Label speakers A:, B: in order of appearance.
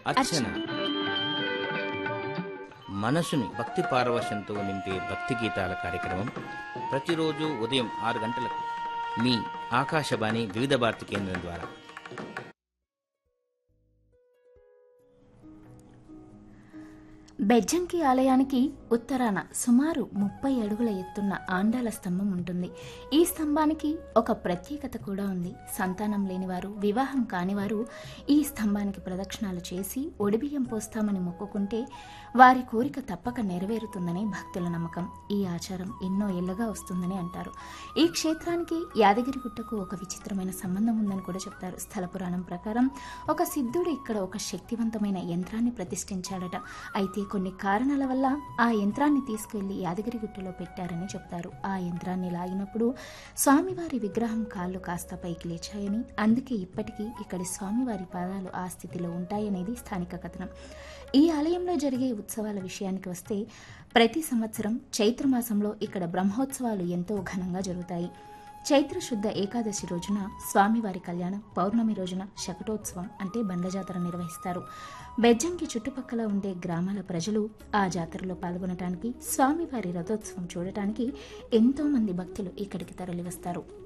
A: అర్చన మనసుని భక్తి పారవశంతో నింపే భక్తి గీతాల కార్యక్రమం ప్రతిరోజు ఉదయం ఆరు గంటలకు మీ ఆకాశవాణి వివిధ భారతి కేంద్రం ద్వారా
B: బెజ్జంకి ఆలయానికి ఉత్తరాన సుమారు ముప్పై అడుగుల ఎత్తున్న ఆండాల స్తంభం ఉంటుంది ఈ స్తంభానికి ఒక ప్రత్యేకత కూడా ఉంది సంతానం లేనివారు వివాహం కానివారు ఈ స్తంభానికి ప్రదక్షిణాలు చేసి ఒడిబియ్యం పోస్తామని మొక్కుకుంటే వారి కోరిక తప్పక నెరవేరుతుందని భక్తుల నమ్మకం ఈ ఆచారం ఎన్నో ఏళ్లుగా వస్తుందని అంటారు ఈ క్షేత్రానికి యాదగిరిగుట్టకు ఒక విచిత్రమైన సంబంధం ఉందని కూడా చెప్తారు స్థల పురాణం ప్రకారం ఒక సిద్ధుడు ఇక్కడ ఒక శక్తివంతమైన యంత్రాన్ని ప్రతిష్ఠించాడట అయితే కొన్ని కారణాల వల్ల ఆ యంత్రాన్ని తీసుకెళ్లి యాదగిరిగుట్టలో పెట్టారని చెప్తారు ఆ యంత్రాన్ని లాగినప్పుడు స్వామివారి విగ్రహం కాళ్ళు కాస్త పైకి లేచాయని అందుకే ఇప్పటికీ ఇక్కడి స్వామివారి పాదాలు ఆ స్థితిలో ఉంటాయనేది స్థానిక కథనం ఈ ఆలయంలో జరిగే ఉత్సవాల విషయానికి వస్తే ప్రతి సంవత్సరం చైత్రమాసంలో ఇక్కడ బ్రహ్మోత్సవాలు ఎంతో ఘనంగా జరుగుతాయి చైత్ర శుద్ధ ఏకాదశి రోజున స్వామివారి కళ్యాణం పౌర్ణమి రోజున శకటోత్సవం అంటే బండ్ల జాతర నిర్వహిస్తారు బెజ్జంకి చుట్టుపక్కల ఉండే గ్రామాల ప్రజలు ఆ జాతరలో పాల్గొనటానికి స్వామివారి రథోత్సవం చూడటానికి ఎంతో మంది భక్తులు ఇక్కడికి తరలివస్తారు